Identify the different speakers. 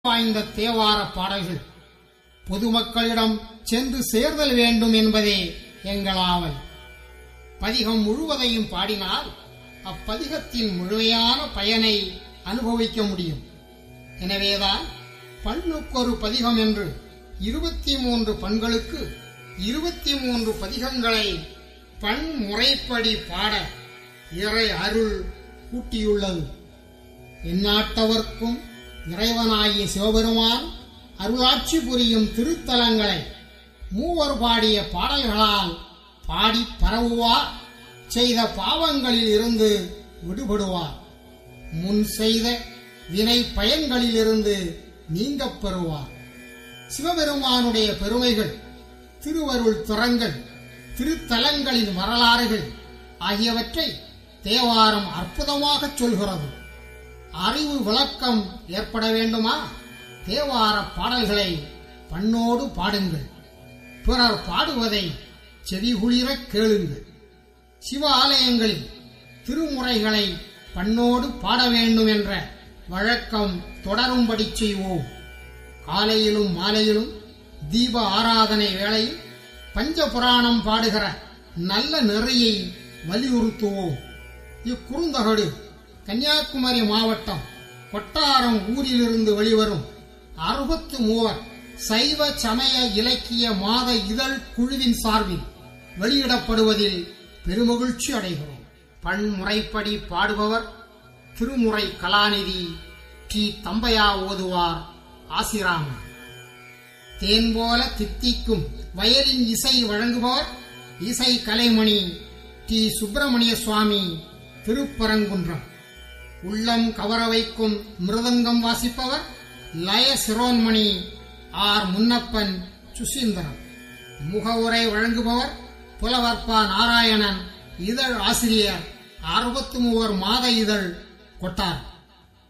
Speaker 1: வாய்ந்த தேவார பாடல்கள் பொதுமக்களிடம் சென்று சேர்தல் வேண்டும் என்பதே எங்கள் ஆவல் பதிகம் முழுவதையும் பாடினால் அப்பதிகத்தின் முழுமையான பயனை அனுபவிக்க முடியும் எனவேதான் பண்ணுக்கொரு பதிகம் என்று இருபத்தி மூன்று பண்களுக்கு இருபத்தி மூன்று பதிகங்களை பன்முறைப்படி பாட இறை அருள் கூட்டியுள்ளது எந்நாட்டவர்க்கும் இறைவனாகிய சிவபெருமான் அருளாட்சி புரியும் திருத்தலங்களை மூவர் பாடிய பாடல்களால் பாடி பரவுவார் செய்த பாவங்களில் இருந்து விடுபடுவார் முன் செய்த வினை பயன்களிலிருந்து நீங்கப் பெறுவார் சிவபெருமானுடைய பெருமைகள் திருவருள் துறங்கள் திருத்தலங்களின் வரலாறுகள் ஆகியவற்றை தேவாரம் அற்புதமாகச் சொல்கிறது அறிவு விளக்கம் ஏற்பட வேண்டுமா தேவார பாடல்களை பண்ணோடு பாடுங்கள் பிறர் பாடுவதை செவிகுளிரக் கேளுங்கள் சிவ ஆலயங்களில் திருமுறைகளை பண்ணோடு பாட வேண்டும் என்ற வழக்கம் தொடரும்படி செய்வோம் காலையிலும் மாலையிலும் தீப ஆராதனை வேளையில் பஞ்ச புராணம் பாடுகிற நல்ல நெறியை வலியுறுத்துவோம் இக்குறுந்தகடு கன்னியாகுமரி மாவட்டம் கொட்டாரம் ஊரிலிருந்து வெளிவரும் அறுபத்து மூவர் சைவ சமய இலக்கிய மாத இதழ் குழுவின் சார்பில் வெளியிடப்படுவதில் பெருமகிழ்ச்சி அடைகிறோம் பன்முறைப்படி பாடுபவர் திருமுறை கலாநிதி டி தம்பையா ஓதுவார் ஆசிராமன் தேன் போல தித்திக்கும் வயலின் இசை வழங்குபவர் இசை கலைமணி டி சுப்பிரமணிய சுவாமி திருப்பரங்குன்றம் உள்ளம் கவர வைக்கும் மிருதங்கம் வாசிப்பவர் லய சிரோன்மணி ஆர் முன்னப்பன் சுசீந்திரம் முகவுரை வழங்குபவர் புலவர்பா நாராயணன் இதழ் ஆசிரியர் அறுபத்தி மூவர் மாத இதழ் கொட்டார்